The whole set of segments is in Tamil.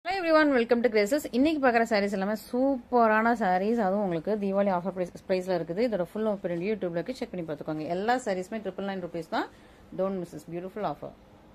hello every one welcome to Graces இன்னைக்கு பார்க்குற சாரீஸ் எல்லாமே சூப்பரான சாரீஸ் அதுவும் உங்களுக்கு தீபாவளி ஆஃபர் ப்ரைஸ் ப்ரைஸில் இருக்குது இதோட ஃபுல் ஓப்பன் யூடியூப்ல இருக்கு செக் பண்ணி பார்த்துக்கோங்க எல்லா சாரீஸுமே ட்ரிபிள் நைன் ருபீஸ் தான் don't misses beautiful offer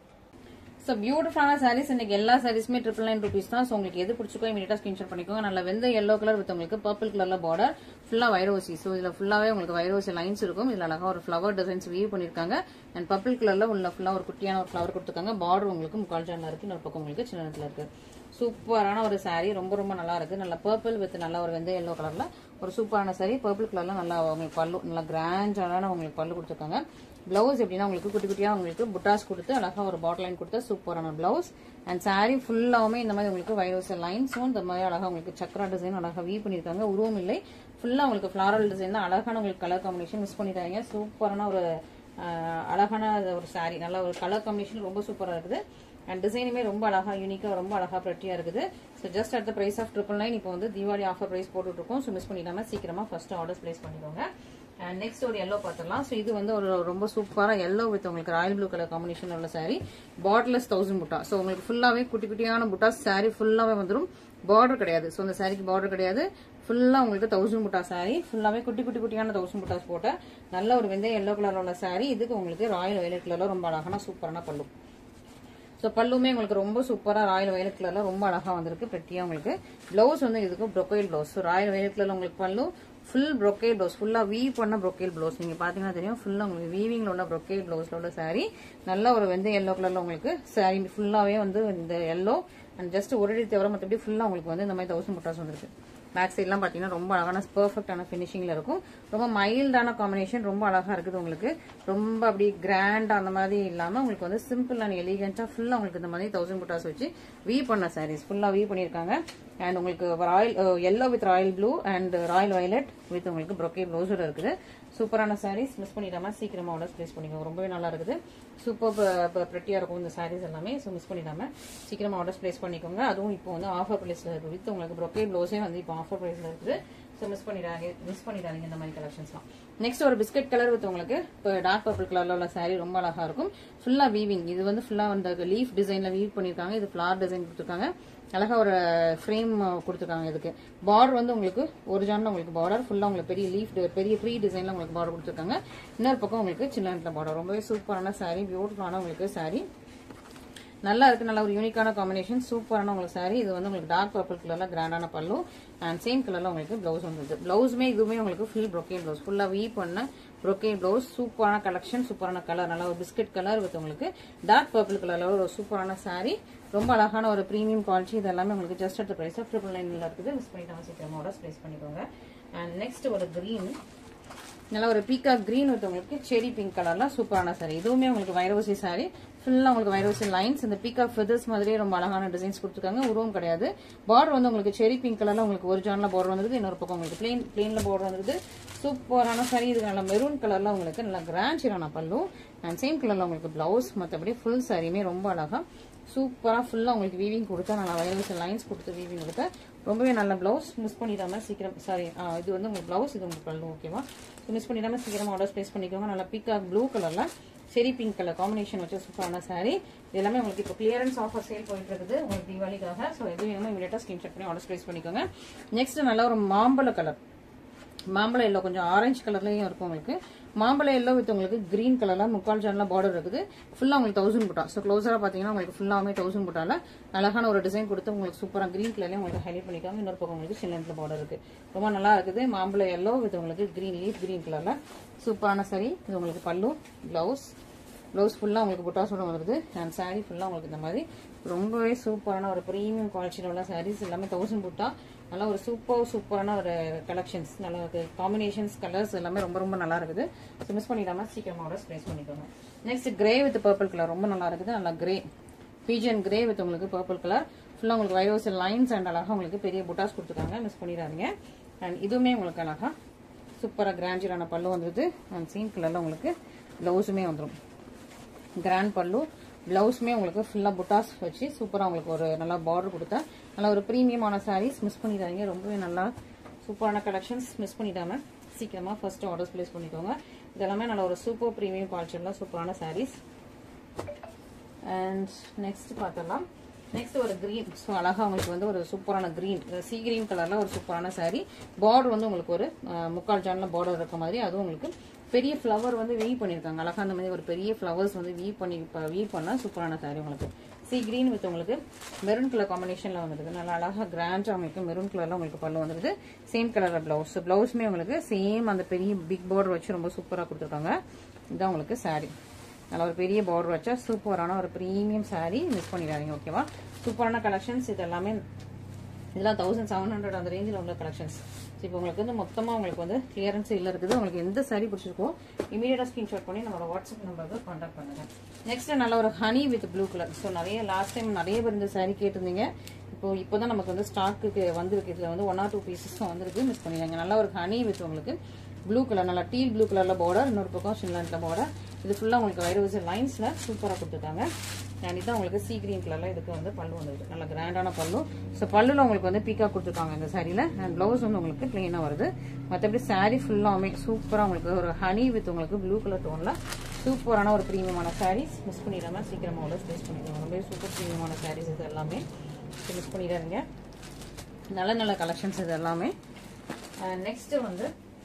so பியூட்டிஃபுல்லான சாரீஸ் இன்னைக்கு எல்லா சாரீஸுமே ட்ரிபிள் நைன் ருபீஸ் தான் ஸோ உங்களுக்கு எது பிடிச்சிக்கோ இமீடியட்டா ஸ்கிரீன்ஷாட் பண்ணிக்கோங்க நல்ல வெந்த எல்லோ கலர் வித் உங்களுக்கு பர்பிள் கலர்ல பார்டர் ஃபுல்லா வைரோசி ஸோ இதுல ஃபுல்லாவே உங்களுக்கு வைரோசி லைன்ஸ் இருக்கும் இதுல அழகா ஒரு ஃபிளவர் டிசைன்ஸ் வியூ பண்ணிருக்காங்க அண்ட் பர்பிள் கலர்ல உள்ள ஃபுல்லா ஒரு குட்டியான ஒரு ஃபிளவர் கொடுத்துருக்காங்க பார்டர் உங்களுக்கு முக்கால் ஜான்ல இருக்கு இன்னொரு பக்கம் உங்களுக்கு சின்ன நேரத்தில் இருக்கு சூப்பரான ஒரு saree ரொம்ப ரொம்ப நல்லா இருக்கு நல்ல பர்பிள் வித் நல்ல ஒரு வெந்த எல்லோ கலர்ல ஒரு சூப்பரான saree பர்பிள் கலர்ல நல்லா உங்களுக்கு பல்லு நல்லா கிராண்டான உங்களுக்கு பல்லு கொடுத்துருக்காங்க பிளவுஸ் எப்படின்னா உங்களுக்கு குட்டி குட்டியா உங்களுக்கு புட்டாஸ் கொடுத்து அழகா ஒரு பாட்டில் லைன் கொடுத்து சூப்பரான பிளவுஸ் அண்ட் saree ஃபுல்லாவுமே இந்த மாதிரி உங்களுக்கு வைரோச லைன்ஸும் இந்த மாதிரி அழகா உங்களுக்கு சக்கரா டிசைன் அழகா வீ பண்ணிருக்காங்க உருவம் இல்லை ஃபுல்லா உங்களுக்கு ஃபிளாரல் டிசைன் தான் அழகான உங்களுக்கு கலர் காம்பினேஷன் மிஸ் பண்ணிட்டாங்க சூப்பரான ஒரு ஆஹ், அழகான ஒரு saree நல்ல ஒரு கலர் காம்பினேஷன் ரொம்ப சூப்பரா இருக்குது அண்ட் டிசைனுமே ரொம்ப அழகா யூனிக்கா ரொம்ப அழகா ப்ரெட்டியா இருக்குது so just at the price of triple nine இப்போ வந்து தீபாவளி ஆஃபர் பிரைஸ் போட்டுட்டு இருக்கோம் ஸோ மிஸ் பண்ணிடாம சீக்கிரமா ஃபர்ஸ்ட் ஆர்டர்ஸ் பிளேஸ் பண்ணிக்கோங்க அண்ட் நெக்ஸ்ட் ஒரு எல்லோ பார்த்துடலாம் ஸோ இது வந்து ஒரு ரொம்ப சூப்பரா எல்லோ வித் உங்களுக்கு ராயல் ப்ளூ கலர் காம்பினேஷன் உள்ள saree பார்டர்லெஸ் தௌசண்ட் புட்டா ஸோ உங்களுக்கு ஃபுல்லாவே குட்டி குட்டியான புட்டாஸ் saree ஃபுல்லாவே வந்துடும் பார்டர் கிடையாது ஸோ அந்த சாரிக்கு பார்டர் கிடையாது ஃபுல்லா உங்களுக்கு தௌசண்ட் புட்டா saree ஃபுல்லாவே குட்டி குட்டி குட்டியான தௌசண்ட் புட்டாஸ் போட்ட நல்ல ஒரு வெந்தய எல்லோ கலர்ல உள்ள saree இதுக்கு உங்களுக்கு ராயல் வயலட் கலர்ல ரொம்ப அழகான சூப்பரான பல்லு ஸோ பல்லுமே உங்களுக்கு ரொம்ப சூப்பராக ராயல் வயலட் கலர்ல ரொம்ப அழகா வந்திருக்கு பெட்டியா உங்களுக்கு பிளவுஸ் வந்து இதுக்கு brocade blouse so royal violet கலர்ல உங்களுக்கு பல்லு ஃபுல் ப்ரொக்கைல் பிளவுஸ் ஃபுல்லா வீவ் பண்ண ப்ரொக்கைல் பிளவுஸ் நீங்க பாத்தீங்கன்னா தெரியும் ஃபுல்லா உங்களுக்கு வீவிங்ல உள்ள ப்ரொக்கைல் பிளவுஸ்ல உள்ள saree நல்ல ஒரு வெந்த எல்லோ கலர்ல உங்களுக்கு saree ஃபுல்லாவே வந்து இந்த எல்லோ அண்ட் ஜஸ்ட் ஒரு அடி தவிர மற்றபடி ஃபுல்லா உங்களுக்கு வந்து இந்த மாதிரி தௌசண்ட் புட்டாஸ் வந்திருக்கு பேக் சைட்லாம் பார்த்தீங்கன்னா ரொம்ப அழகான பெர்ஃபெக்டான ஃபினிஷிங்ல இருக்கும் ரொம்ப மைல்டான காம்பினேஷன் ரொம்ப அழகா இருக்குது உங்களுக்கு ரொம்ப அப்படி கிராண்ட் அந்த மாதிரி இல்லாம உங்களுக்கு வந்து சிம்பிள் அண்ட் எலிகென்ட்டா ஃபுல்லா உங்களுக்கு இந்த மாதிரி தௌசண்ட் புட்டாஸ் வச்சு வீ பண்ண சாரீஸ் ஃபுல்லா வீ பண்ணிருக்காங்க அண்ட் உங்களுக்கு royal yellow with royal blue and royal violet with உங்களுக்கு ப்ரொக்கே ப்ளவுஸோட இருக்குது சூப்பரான சாரீஸ் மிஸ் பண்ணிடாம சீக்கிரமா ஆர்டர் பிளேஸ் பண்ணிக்கோங்க ரொம்பவே நல்லா இருக்குது சூப்பர் ப்ரெட்டியா இருக்கும் இந்த சாரீஸ் எல்லாமே ஸோ மிஸ் பண்ணிடாம சீக்கிரமா ஆர்டர் பிளேஸ் பண்ணிக்கோங்க அதுவும் இப்போ வந்து ஆஃபர் பிரைஸ்ல இருக்கு வித் உங்களுக்கு ப்ரொக்கே ப்ளவுஸே வந்து இப்போ ஆஃபர் பிரைஸ்ல இருக்குது ஸோ மிஸ் பண்ணிடாங்க மிஸ் பண்ணிடாதீங்க இந்த மாதிரி கலெக்ஷன்ஸ்லாம் நெக்ஸ்ட் ஒரு பிஸ்கட் கலர் வித் உங்களுக்கு இப்போ டார்க் பர்பிள் கலர்ல உள்ள saree ரொம்ப அழகா இருக்கும் ஃபுல்லா வீவிங் இது வந்து ஃபுல்லா அந்த லீஃப் டிசைன்ல வீவ் பண்ணிருக்காங்க இது ஃபிளார் டிசைன் கொடுத்துருக்காங்க அழகா ஒரு ஃப்ரேம் கொடுத்துருக்காங்க இதுக்கு பார்டர் வந்து உங்களுக்கு ஒரு ஜான்ல உங்களுக்கு பார்டர் ஃபுல்லா உங்களுக்கு பெரிய லீஃப் பெரிய ட்ரீ டிசைன்ல உங்களுக்கு பார்டர் கொடுத்துருக்காங்க இன்னொரு பக்கம் உங்களுக்கு சின்ன பார்டர் ரொம்பவே சூப்பரான saree பியூட்டிஃபுல்லான உங்களுக்கு saree நல்லா இருக்கு நல்ல ஒரு யூனிக்கான காம்பினேஷன் சூப்பரான உங்களுக்கு saree இது வந்து உங்களுக்கு டார்க் பர்பிள் கலர்ல கிராண்டான பல்லு அண்ட் சேம் கலர்ல உங்களுக்கு பிளவுஸ் வந்துருது பிளவுஸுமே இதுவுமே உங்களுக்கு ஃபுல் ப்ரொக்கேன் பிளவுஸ் ஃபுல்லா வீ பண்ண ப்ரொக்கேன் பிளவுஸ் சூப்பரான கலெக்ஷன் சூப்பரான கலர் நல்ல ஒரு பிஸ்கட் கலர் வித் உங்களுக்கு டார்க் பர்பிள் கலர்ல ஒரு சூப்பரான saree ரொம்ப அழகான ஒரு ப்ரீமியம் குவாலிட்டி இது எல்லாமே உங்களுக்கு just at price of triple நைன்ல இருக்குது மிஸ் பண்ணிட்டு சீக்கிரமா ஆர்டர் பிளேஸ் பண்ணிக்கோங்க அண்ட் நெக்ஸ்ட் ஒரு கிரீன் நல்ல ஒரு பீக்கா கிரீன் வித் உங்களுக்கு செரி பிங்க் கலர்ல சூப்பரான saree இதுவுமே உங்களுக்கு வைரோசி saree ஃபுல்லா உங்களுக்கு வைரோசி லைன்ஸ் இந்த பீக்கா ஃபெதர்ஸ் மாதிரியே ரொம்ப அழகான டிசைன்ஸ் கொடுத்துருக்காங்க உருவம் கிடையாது பார்டர் வந்து உங்களுக்கு செரி பிங்க் கலர்ல உங்களுக்கு ஒரு ஜான்ல பார்டர் வந்துருது இன்னொரு பக்கம் உங்களுக்கு பிளேன் பிளேன்ல பார்டர் வந்துருது சூப்பரான saree இது நல்ல மெரூன் கலர்ல உங்களுக்கு நல்ல கிராண்ட் ஷீரான பல்லு அண்ட் சேம் கலர்ல உங்களுக்கு பிளவுஸ் மற்றபடி ஃபுல் சாரியுமே ரொம்ப அழகா சூப்பரா ஃபுல்லா உங்களுக்கு வீவிங் கொடுத்தா நல்லா வைரோசி லைன்ஸ் கொடுத்து வீவிங் கொடுத்தா ரொம்பவே நல்ல பிளவுஸ் மிஸ் பண்ணிடாம சீக்கிரம் சாரி இது வந்து உங்களுக்கு பிளவுஸ் இது உங்களுக்கு பல்லு ஓகேவா மிஸ் பண்ணிடாம சீக்கிரமா ஆர்டர் பிளேஸ் பண்ணிக்கோங்க நல்லா பீக்காக் ப்ளூ கலர்ல செரி பிங்க் கலர் காம்பினேஷன் வச்ச சூப்பரான saree இது எல்லாமே உங்களுக்கு இப்போ கிளியரன்ஸ் ஆஃபர் சேல் போயிட்டு இருக்குது உங்களுக்கு தீபாவளிக்காக ஸோ எது வேணுமோ இமீடியட்டா ஸ்கிரீன்ஷாட் பண்ணி ஆர்டர் பிளேஸ் பண்ணிக்கோங்க நெக்ஸ்ட் நல்ல ஒரு மாம்பழ கலர் மாம்பழம் எல்லோ கொஞ்சம் ஆரஞ்சு கலர்லயும் இருக்கும் உங்களுக்கு மாம்பழம் எல்லோ வித் உங்களுக்கு கிரீன் கலர்ல முக்கால் ஜான்ல பார்டர் இருக்குது ஃபுல்லா உங்களுக்கு தௌசண்ட் புட்டா ஸோ க்ளோஸரா பாத்தீங்கன்னா உங்களுக்கு ஃபுல்லாமே தௌசண்ட் புட்டால அழகான ஒரு டிசைன் கொடுத்து உங்களுக்கு சூப்பரா கிரீன் கலர்லயும் உங்களுக்கு ஹைலைட் பண்ணிக்காம இன்னொரு பக்கம் உங்களுக்கு சின்ன பார்டர் இருக்கு ரொம்ப நல்லா இருக்குது மாம்பழம் எல்லோ வித் உங்களுக்கு கிரீன் லீஃப் கிரீன் கலர்ல சூப்பரான சரி இது உங்களுக்கு பல்லு பிளவுஸ் ப்ளவுஸ் ஃபுல்லாக உங்களுக்கு புட்டாஸோட வருது அண்ட் saree ஃபுல்லாக உங்களுக்கு இந்த மாதிரி ரொம்பவே சூப்பரான ஒரு ப்ரீமியம் குவாலிட்டியில் உள்ள சாரீஸ் எல்லாமே தௌசண்ட் புட்டா நல்லா ஒரு சூப்பர் சூப்பரான ஒரு கலெக்ஷன்ஸ் நல்லா இருக்கு காம்பினேஷன்ஸ் கலர்ஸ் எல்லாமே ரொம்ப ரொம்ப நல்லா இருக்குது ஸோ மிஸ் பண்ணிடாம சீக்கிரமா ஆர்டர் ஸ்ப்ளேஸ் பண்ணிக்கோங்க next grey with purple colour ரொம்ப நல்லா இருக்குது நல்லா கிரே பீஜன் கிரே வித் உங்களுக்கு பர்பிள் கலர் ஃபுல்லாக உங்களுக்கு வைரோஸ் லைன்ஸ் அண்ட் அழகா உங்களுக்கு பெரிய புட்டாஸ் கொடுத்துருக்காங்க மிஸ் பண்ணிடாதீங்க அண்ட் இதுவுமே உங்களுக்கு அழகா சூப்பராக கிராண்டியரான பல்லு வந்துருது அண்ட் சீன் கலரில் உங்களுக்கு ப்ளவுஸுமே வந்துடும் கிராண்ட் பல்லு பிளவுஸுமே உங்களுக்கு ஃபுல்லாக புட்டாஸ் வச்சு சூப்பராக உங்களுக்கு ஒரு நல்லா பார்டர் கொடுத்தா நல்லா ஒரு ப்ரீமியமான சாரீஸ் மிஸ் பண்ணிடாதீங்க ரொம்பவே நல்லா சூப்பரான கலெக்ஷன்ஸ் மிஸ் பண்ணிடாம சீக்கிரமா ஃபர்ஸ்ட் ஆர்டர்ஸ் பிளேஸ் பண்ணிக்கோங்க இதெல்லாமே நல்ல ஒரு சூப்பர் ப்ரீமியம் குவாலிட்டியில் சூப்பரான சாரீஸ் அண்ட் நெக்ஸ்ட் பார்த்தலாம் நெக்ஸ்ட் ஒரு கிரீன் ஸோ அழகா உங்களுக்கு வந்து ஒரு சூப்பரான கிரீன் சி கிரீன் கலர்ல ஒரு சூப்பரான saree பார்டர் வந்து உங்களுக்கு ஒரு அஹ், முக்கால் ஜான்ல பார்டர் இருக்க மாதிரி அதுவும் உங்களுக்கு பெரிய ஃப்ளவர் வந்து வீவ் பண்ணியிருக்காங்க அழகா அந்த மாதிரி ஒரு பெரிய ஃப்ளவர்ஸ் வந்து வீவ் பண்ணி வீவ் பண்ணா சூப்பரான saree உங்களுக்கு சி கிரீன் வித் உங்களுக்கு மெரூன் கலர் காம்பினேஷன்ல வந்துருது நல்லா அழகா கிராண்டா உங்களுக்கு மெரூன் கலர்ல உங்களுக்கு பல்லு வந்துருது சேம் கலர்ல பிளவுஸ் பிளவுஸ்மே உங்களுக்கு சேம் அந்த பெரிய பிக் பார்டர் வச்சு ரொம்ப சூப்பரா கொடுத்துருக்காங்க இதான் உங்களுக்கு saree நல்ல ஒரு பெரிய பார்டர் வச்சா சூப்பரான ஒரு ப்ரீமியம் saree மிஸ் பண்ணிடாதீங்க ஓகேவா சூப்பரான கலெக்ஷன்ஸ் இது எல்லாமே இதெல்லாம் தௌசண்ட் செவன் ஹண்ட்ரட் அந்த ரேஞ்சில் உள்ள கலெக்ஷன்ஸ் இப்போ உங்களுக்கு வந்து மொத்தமாக உங்களுக்கு வந்து கிளியரன்ஸ் இல்லை இருக்குது உங்களுக்கு எந்த saree பிடிச்சிருக்கோ இமீடியட்டாக ஸ்க்ரீன்ஷாட் பண்ணி நம்மளோட வாட்ஸ்அப் நம்பருக்கு காண்டாக்ட் பண்ணுங்க நெக்ஸ்ட் நல்ல ஒரு honey with blue colour so நிறைய லாஸ்ட் டைம் நிறைய பேர் இந்த saree கேட்டிருந்தீங்க இப்போ இப்போ தான் நமக்கு வந்து ஸ்டாக்கு வந்திருக்கு இதில் வந்து ஒன் ஆர் டூ பீசஸ் வந்திருக்கு மிஸ் பண்ணிடுங்க நல்ல ஒரு ஹனி வித் உங்களுக்கு ப்ளூ கலர் நல்லா டீல் ப்ளூ கலர்ல பார்டர் இன்னொரு பக்கம் சின்லாண்ட்ல பார்டர் இது ஃபுல்லா உங்களுக்கு வைரவசி லைன்ஸ்ல சூப்பரா கொடுத்துருக்காங்க அண்ட் இதான் உங்களுக்கு சீ கிரீன் கலர்ல இதுக்கு வந்து பல்லு வந்துருக்கு நல்ல கிராண்டான பல்லு ஸோ பல்லுல உங்களுக்கு வந்து பீக்கா கொடுத்துருக்காங்க இந்த சாரியில அண்ட் பிளவுஸ் வந்து உங்களுக்கு பிளெயினா வருது மற்றபடி சாரி ஃபுல்லாமே சூப்பரா உங்களுக்கு ஒரு ஹனி வித் உங்களுக்கு ப்ளூ கலர் டோன்ல சூப்பரான ஒரு ப்ரீமியமான சாரீஸ் மிஸ் பண்ணிடாம சீக்கிரமா உள்ள ஸ்பேஸ் பண்ணிடுவாங்க ரொம்ப சூப்பர் ப்ரீமியமான சாரீஸ் இது எல்லாமே மிஸ் பண்ணிடாதீங்க நல்ல நல்ல கலெக்ஷன்ஸ் இது எல்லாமே நெக்ஸ்ட் வந்து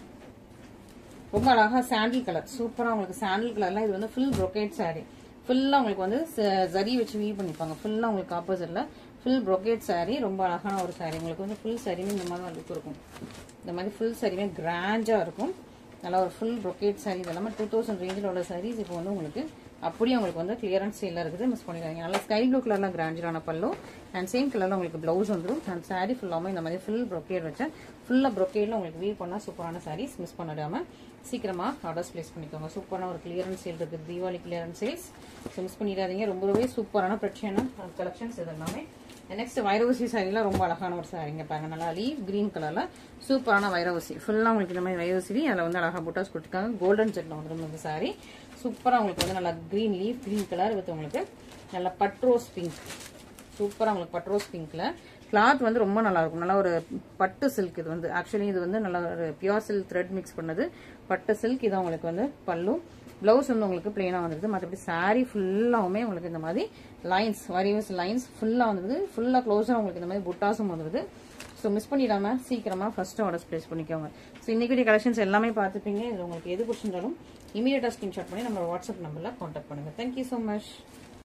ரொம்ப அழகா சாண்டில் கலர் சூப்பரா உங்களுக்கு சாண்டில் கலர்ல இது வந்து ஃபுல் brocade saree ஃபுல்லா உங்களுக்கு வந்து ச- ஜரி வச்சு வீவ் பண்ணிப்பாங்க ஃபுல்லா உங்களுக்கு ஆப்போசிட்ல ஃபுல் brocade saree ரொம்ப அழகான ஒரு saree உங்களுக்கு வந்து ஃபுல் சாரியுமே இந்த மாதிரி தான் லுக் இருக்கும் இந்த மாதிரி ஃபுல் சாரியுமே கிராண்டா இருக்கும் நல்லா ஒரு ஃபுல் brocade saree இது எல்லாமே டூ தௌசண்ட் ரேஞ்சில் உள்ள sarees இப்போ வந்து உங்களுக்கு அப்படியே உங்களுக்கு வந்து கிளியரன்ஸ் சேல இருக்குது மிஸ் பண்ணிடாதீங்க நல்லா ஸ்கை ப்ளூ கலர்ல கிராண்டான பல்லு அண்ட் சேம் கலர்ல உங்களுக்கு பிளவுஸ் வந்துடும் அண்ட் saree ஃபுல்லாமே இந்த மாதிரி ஃபுல் brocade வச்ச ஃபுல்லா brocade-ல உங்களுக்கு வீவ் பண்ணா சூப்பரான sarees மிஸ் பண்ணிடாம சீக்கிரமா ஆர்டர்ஸ் பிளேஸ் பண்ணிக்கோங்க சூப்பரான ஒரு கிளியரன்ஸ் சேல் இருக்கு Deepavali clearance sales so miss பண்ணிடாதீங்க ரொம்பவே சூப்பரான பிரச்சனை கலெக்ஷன்ஸ் இது எல்லாமே நெக்ஸ்ட் வைரவசி சாரில ரொம்ப அழகான ஒரு சாரிங்க பாருங்க நல்லா லீவ் கிரீன் கலர்ல சூப்பரான வைரவசி ஃபுல்லா உங்களுக்கு இந்த மாதிரி வைரவசி அதில் வந்து அழகா புட்டாஸ் கொடுத்துருக்காங்க கோல்டன் செட்ல வந்துடும் இந்த சாரி சூப்பரா உங்களுக்கு வந்து நல்லா green leaf green colour with உங்களுக்கு நல்ல பட்ரோஸ் பிங்க் சூப்பரா உங்களுக்கு பட்ரோஸ் பிங்க்ல கிளாத் வந்து ரொம்ப நல்லா இருக்கும் நல்லா ஒரு பட்டு சில்க் இது வந்து ஆக்சுவலி இது வந்து நல்ல ஒரு பியூர் சில்க் த்ரெட் மிக்ஸ் பண்ணது பட்டு சில்க் இது உங்களுக்கு வந்து பல்லு பிளவுஸ் வந்து உங்களுக்கு பிளெயினா வந்துருது மற்றபடி saree ஃபுல்லாவுமே உங்களுக்கு இந்த மாதிரி லைன்ஸ் வரியஸ் லைன்ஸ் ஃபுல்லா வந்துருது ஃபுல்லா க்ளோஸா உங்களுக்கு இந்த மாதிரி புட்டாஸும் வந்துருது ஸோ மிஸ் பண்ணிடாம சீக்கிரமா ஃபர்ஸ்ட் ஆர்டர்ஸ் பிளேஸ் பண்ணிக்கோங்க ஸோ இன்னைக்கு கலெக்ஷன்ஸ் எல்லாமே பார்த்துப்பீங்க இது உங்களுக்கு எது பிடிச்சிருந்தாலும் இமீடியட்டா ஸ்கிரீன்ஷாட் பண்ணி நம்ம வாட்ஸ்அப் நம்பர்ல காண்டாக்ட் பண்ணுங்க தேங்க்யூ ஸோ மச்